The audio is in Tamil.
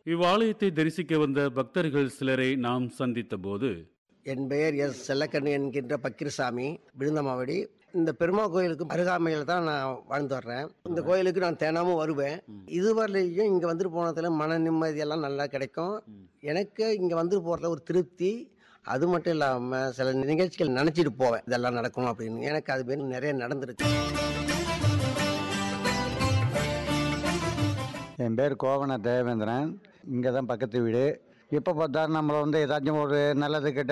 இவ்வாலயத்தை தரிசிக்க வந்த பக்தர்கள் சிலரை நாம் சந்தித்த போது என் பெயர் எஸ் செல்லக்கண்ணு என்கின்ற பக்கிரசாமி விழுந்தமாவடி இந்த பெருமா கோயிலுக்கு அருகாமையில் தான் நான் வாழ்ந்து வர்றேன் இந்த கோயிலுக்கு நான் தினமும் வருவேன் இதுவரையிலையும் இங்கே வந்துட்டு போனதுல மன நிம்மதியெல்லாம் நல்லா கிடைக்கும் எனக்கு இங்கே வந்துட்டு போகிறதுல ஒரு திருப்தி அது மட்டும் இல்லாமல் சில நிகழ்ச்சிகள் நினச்சிட்டு போவேன் இதெல்லாம் நடக்கணும் அப்படின்னு எனக்கு அது மாரி நிறைய நடந்துருக்கு என் பேர் கோவண தேவேந்திரன் இங்கே தான் பக்கத்து வீடு இப்போ பார்த்தா நம்மளை வந்து ஏதாச்சும் ஒரு நல்லது கெட்ட